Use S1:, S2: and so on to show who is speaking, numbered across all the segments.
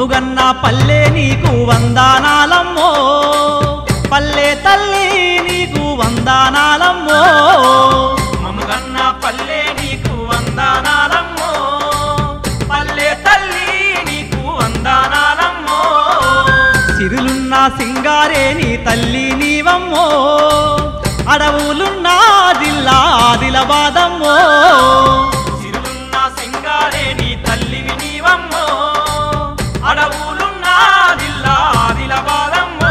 S1: మమ్ముగన్న పల్లె నీకు వందానాలమ్మో పల్లె తల్లి నీకు వందానాలమ్మో
S2: మమ్మగన్న పల్లె నీకు వందనాలమ్మో పల్లె తల్లి నీకు వందనాలమ్మో
S1: సిరులున్న సింగారే నీ తల్లి నీవమ్మో అడవులున్న జిల్లా ఆదిలబాదమ్మో
S2: సిరులున్న సింగారే నీ తల్లివి నీవమ్మో అడవులున్న జిల్లా ఆదిలాబాదమ్మో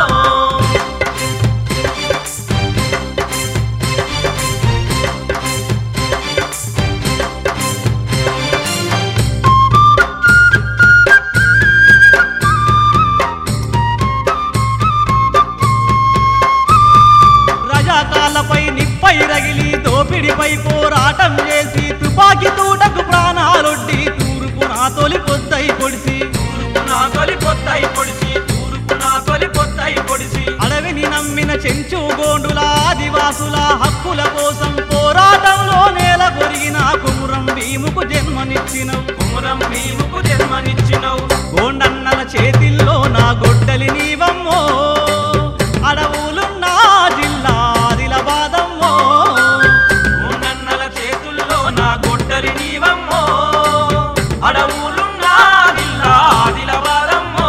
S1: రజాకాలపై నిప్పై రగిలి దోపిడిపై పోరాటం చేసి తుపాకీ తూటకు ప్రాణాలొడ్డి తూర్పు నా తొలి పొద్దై పొడిసి
S2: తూర్పు నా తొలి పొద్దై పొడిసి తూర్పు నా తొలి పొద్దై పొడిసి
S1: అడవిని నమ్మిన చెంచు గోండుల ఆదివాసుల హక్కుల కోసం పోరాటంలో నేల కొరిగిన కుమురం భీముకు జన్మనిచ్చినవు
S2: కుమరం భీముకు జన్మనిచ్చినవు
S1: గోండన్నల చేతిల్లో నా గొడ్డలి నీవమ్మో అడవులున్న జిల్లా ఆదిలబాదమ్మో
S2: నన్నల చేతుల్లో నా గొడ్డలి నీవమ్మో అడవులున్న జిల్లా ఆదిలాబాదమ్మో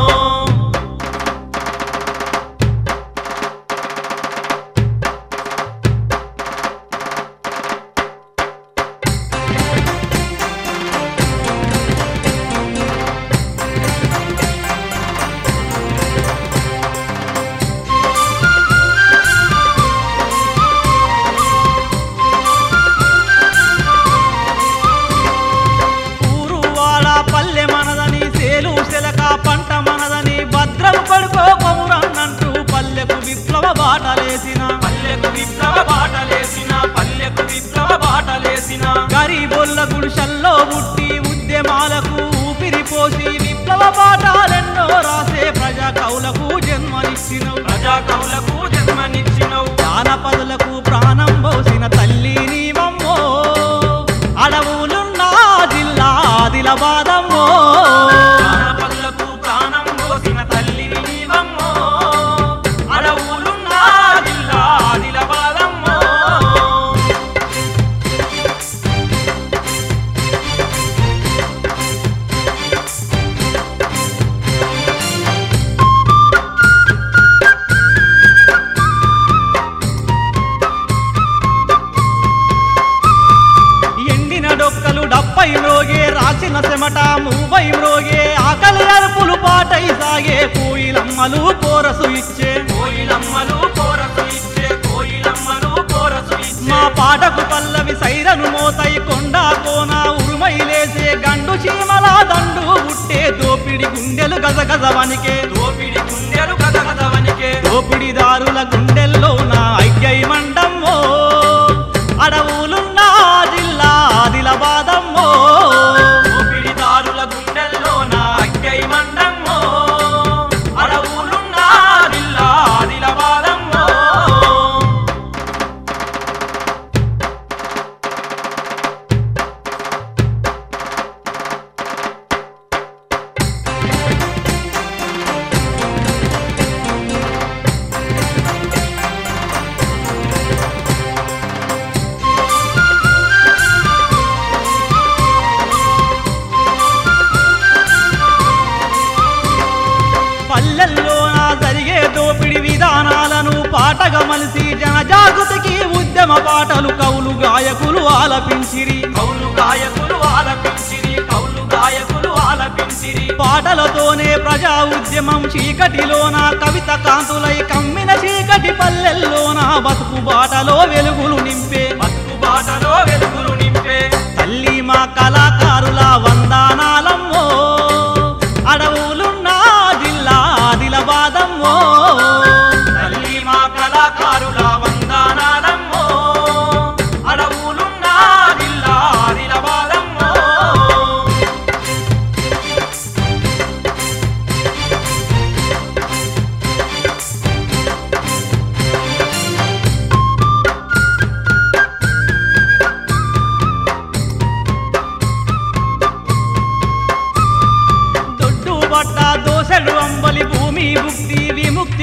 S1: ఊరువాడ పల్లె మనదని సేలు శిలక పంట మనదని భద్రం పడుకో కొమురన్నంటూ పల్లెకు విప్లవ బాటలేసిన
S2: పల్లెకు విప్లవ బాటలేసిన పల్లెకు విప్లవ బాటలేసిన
S1: గరీబొల్ల గుడిసెల్లో పుట్టి ఉద్యమాలకు ఊపిరి పోసి విప్లవ పాఠాలెన్నో రాసే ప్రజా కవులకు జన్మనిచ్చినవు
S2: ప్రజా కవులకు జన్మనిచ్చినవు
S1: జానపదులకు ప్రాణం పోసిన తల్లి నీవమ్మో అడవులున్న జిల్లా ఆదిలబాదమ్మో
S2: జానపదులకు ప్రాణం పోసిన తల్లివి నీవమ్మో అడవులున్న జిల్లా ఆదిలాబాదమ్మో
S1: ఎండిన డొక్కలు డప్పై మ్రోగే రాసిన చెమట మూవై మ్రోగే ఆకలి అరుపులు పాటై సాగే కోయిలమ్మలు కోరసు ఇచ్చే
S2: కోయిలమ్మలు కోరసు ఇచ్చే కోయిలమ్మలు కోరసు
S1: మా
S2: ఇచ్చే
S1: పాటకు పల్లవి సైరను మోతై కొండ కోన ఉరుమై లేసే గండు చీమల దండు పుట్టే దోపిడి గుండెలు గజగజ వనికే
S2: దోపిడి గుండెలు కథకథవనికే
S1: దోపిడిదారుల గుండెల్లో నా ఐక్యై మండమ్మో అడవులున్న జిల్లా ఆదిలబాదమ్మో
S2: దోపిడిదారుల గుండెల్లో నా అక్కై మండమ్మో అడవులున్న జిల్లా ఆదిలాబాదమ్మో
S1: పల్లెల్లో నా జరిగే దోపిడి విధానాలను పాటగా మలిసి జనజాగృతికి ఉద్యమ పాటలు కవులు గాయకులు ఆలపించిరి
S2: కౌలు గాయకులు ఆలపించిరి కౌలు గాయకులు ఆలపించిరి
S1: పాటలతోనే ప్రజా ఉద్యమం చీకటిలోన కవిత కాంతులై కమ్మిన చీకటి పల్లెల్లోన బతుకు బాటలో వెలుగులు నింపే
S2: బతుకు బాటలో వెలుగులు నింపే
S1: తల్లి మా కళాకారుల వందానాలమ్మో అడవులున్న జిల్లా ఆదిలబాదమ్మో
S2: తల్లి మా కళాకారుల వందనాలమ్మో అడవులున్న జిల్లా ఆదిలాబాదమ్మో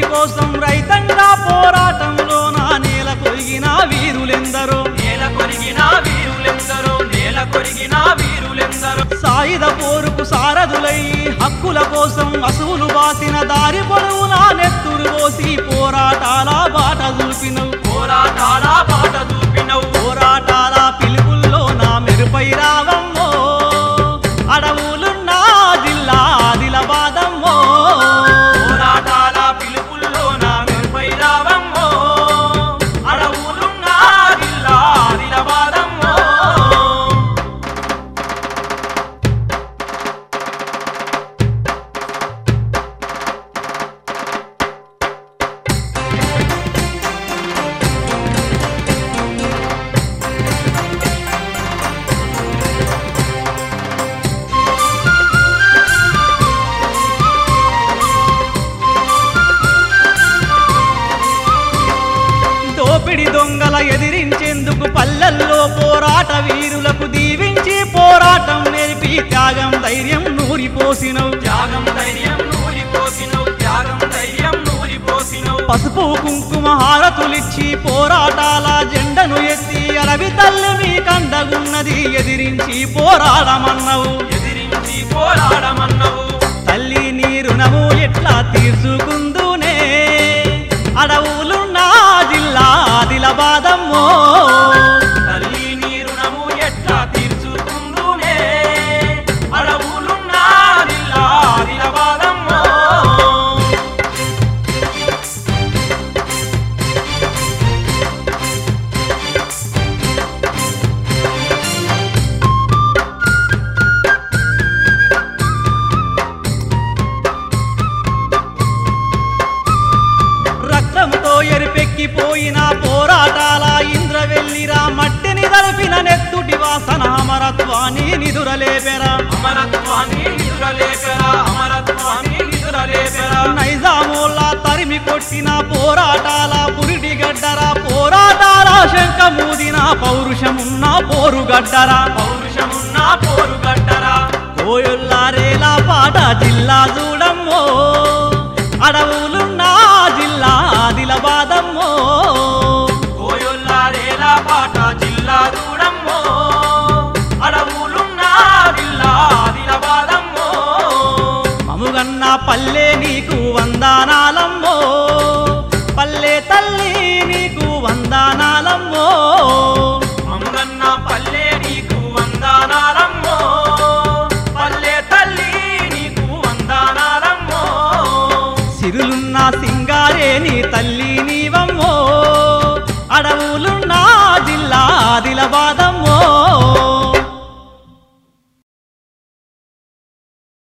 S1: కోసం రైతంగా పోరాటంలో నా నేల కొరిగిన వీరులెందరో
S2: నేల కొరిగిన వీరులెందరో నేల కొరిగిన వీరులెందరో
S1: సాయుధ పోరుకు సారథులై హక్కుల కోసం అసువులు బాసిన దారి పొడవునా నెత్తురు పోసి పోరాటాల బాట చూపినవు
S2: పోరాటాల బాట చూపినవు
S1: పోరాటాల పిలుపుల్లో నా మెరుపై రావమ్మో అడవులున్నా జిల్లా ఆదిలబాదమ్మో
S2: పోరాటాల పిలుపుల్లో నా మెరుపై రావమ్మో అడవులున్న జిల్లా ఆదిలాబాదమ్మో
S1: దోపిడి దొంగల ఎదిరించేందుకు పల్లెల్లో పోరాట వీరులకు దీవించి పోరాటం నేర్పి త్యాగం ధైర్యం నూరిపోసినవు
S2: త్యాగం ధైర్యం నూరిపోసినవు త్యాగం ధైర్యం నూరిపోసినవు
S1: పసుపు కుంకుమ హారతులిచ్చి పోరాటాల జెండను ఎత్తి అరవి తల్లి మీ కండగున్నది ఎదిరించి పోరాడమన్నవు
S2: ఎదిరించి పోరాడమన్నవు
S1: తల్లి నీ రుణము ఎట్లా తీర్చుకుందునే అడవులున్న జిల్లా ఆదిలబాదమ్మో
S2: తల్లి నీ రుణము ఎట్లా తీర్చుకుందునే అడవులున్న జిల్లా ఆదిలాబాదమ్మో
S1: రక్తంతో ఎరిపెక్కిపోయిన పోరాటాల ఇంద్రవెల్లిరా మట్టిని దలిపిన నెత్తుటి వాసన అమరత్వాన్ని నిదురలేపెరా
S2: అమరత్వాన్ని నిదురలేపెరా అమరత్వాన్ని నిదురలేపెరా
S1: నైజామోల్లా తరిమి కొట్టిన పోరాటాల పురిటి గడ్డరా పోరాటాల శంఖమూదిన పౌరుషమున్న పోరుగడ్డరా
S2: పౌరుషమున్న పోరుగడ్డరా
S1: కోయొల్లారేలా పాట జిల్లా చూడమ్మో అడవులున్న జిల్లా ఆదిలబాదమ్మో
S2: కోయొల్లారేలా పాట జిల్లా దూడమ్మో అడవులున్న జిల్లా ఆదిలాబాదమ్మో
S1: మముగన్న పల్లె నీకు వందానా